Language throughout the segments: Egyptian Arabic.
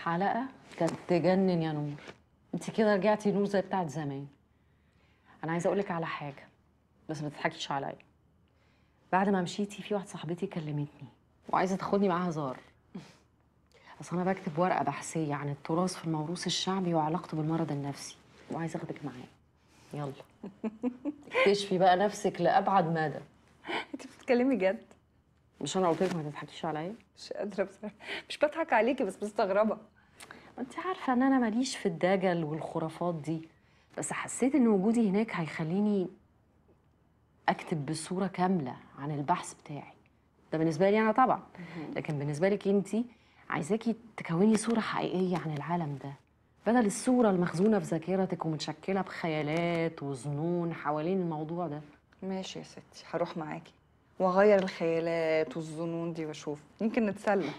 حلقه كانت تجنن يا نور انت كده رجعتي نور زي بتاعت زمان انا عايزه اقولك على حاجه بس ما تضحكيش عليا بعد ما مشيتي في واحده صاحبتي كلمتني وعايزه تاخدني معاها هزار اصل انا بكتب ورقه بحثيه عن التراث في الموروث الشعبي وعلاقته بالمرض النفسي وعايزه اخدك معايا يلا اكتشفي بقى نفسك لابعد مدى انت بتتكلمي جد مش انا قلت لك ما تضحكيش عليا مش قادره بصراحه مش بضحك عليكي بس مستغربه انت عارفه ان انا ماليش في الدجل والخرافات دي بس حسيت ان وجودي هناك هيخليني اكتب بصوره كامله عن البحث بتاعي ده بالنسبه لي انا طبعا لكن بالنسبه لك انت عايزاكي تكوني صوره حقيقيه عن العالم ده بدل الصوره المخزونه في ذاكرتك ومتشكله بخيالات وظنون حوالين الموضوع ده ماشي يا ستي هروح معاكي واغير الخيالات والظنون دي واشوف يمكن نتسلى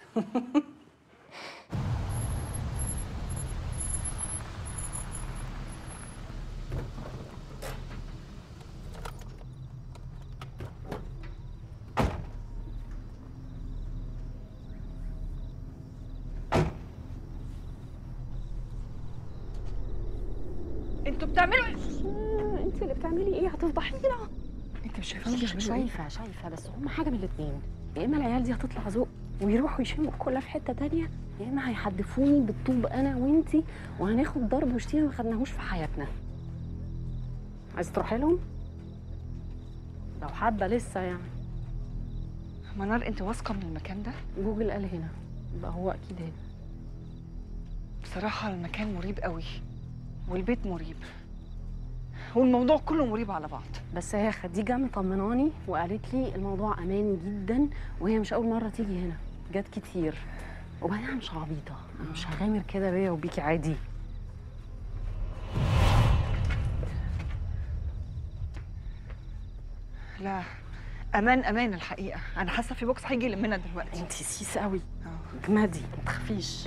انتوا بتعملوا ايه؟ انت اللي بتعملي ايه هتفضحينا انت مش شايفه شايفه شايفه بس هم حاجه من الاثنين يا اما العيال دي هتطلع ذوق ويروحوا يشموا الكولا في حته تانية يا اما هيحدفوني بالطوب انا وانتي وهناخد ضرب وشتيمه ما خدناهوش في حياتنا عايزه تروحي لهم لو حابه لسه يعني منار انت واثقه من المكان ده؟ جوجل قال هنا يبقى هو اكيد هنا بصراحه المكان مريب قوي والبيت مريب والموضوع كله مريب على بعض بس هي خديجه مطمناني وقالت لي الموضوع امان جدا وهي مش اول مره تيجي هنا جت كتير وبعدين انا مش عبيطه انا مش هغامر كده بيا وبيكي عادي لا امان امان الحقيقه انا حاسه في بوكس هيجي يلمنا دلوقتي انتي سيس قوي آه. اجمدي ما تخافيش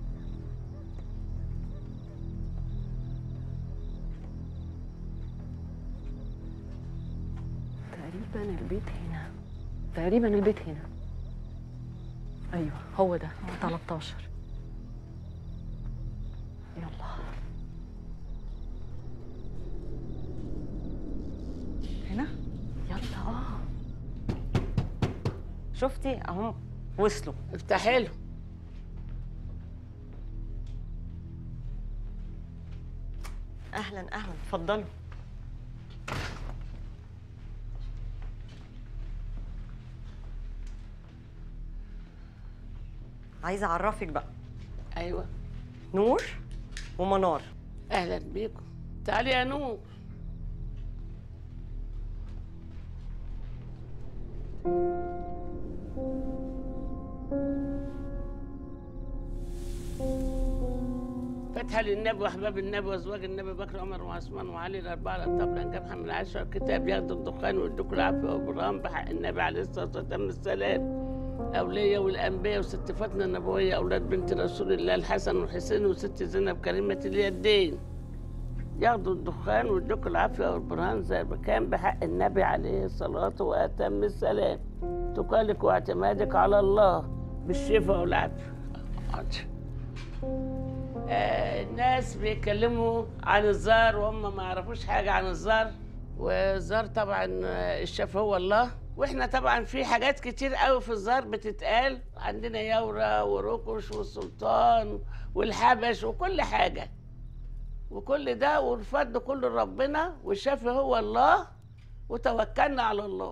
تقريبا البيت هنا تقريبا البيت هنا ايوه هو ده 13 يلا هنا يلا اه شفتي اهم وصلوا افتحي له اهلا اهلا اتفضلوا عايزه اعرفك بقى ايوه نور ومنار اهلا بيكم تعالي يا نور فتحة للنبي واحباب النبي وازواج النبي بكر عمر وعثمان وعلي الاربعه الطبل انجاب من العشره كتاب ياخدوا الدخان ويدوك العافيه وابراهيم بحق النبي عليه الصلاه والسلام السلام أولية والأنبياء وست فاطمة النبوية أولاد بنت رسول الله الحسن والحسين وست زينب كريمة اليدين ياخدوا الدخان ويدوك العافية والبرهان زي ما كان بحق النبي عليه الصلاة وأتم السلام تكالك واعتمادك على الله بالشفاء والعافية حاضر. آه الناس بيتكلموا عن الزار وهم ما يعرفوش حاجة عن الزار والزار طبعا آه، الشفاء هو الله واحنا طبعا في حاجات كتير قوي في الزار بتتقال عندنا يورا ورقش والسلطان والحبش وكل حاجة وكل ده والفضل كله ربنا والشافي هو الله وتوكلنا على الله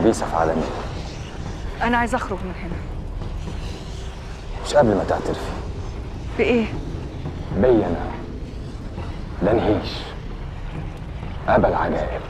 خبيثة في عالمي انا عايزه اخرج من هنا مش قبل ما تعترفي بايه بي أنا لا نهيش أبا العجائب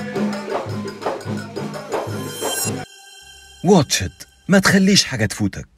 واتش إت ما تخليش حاجة تفوتك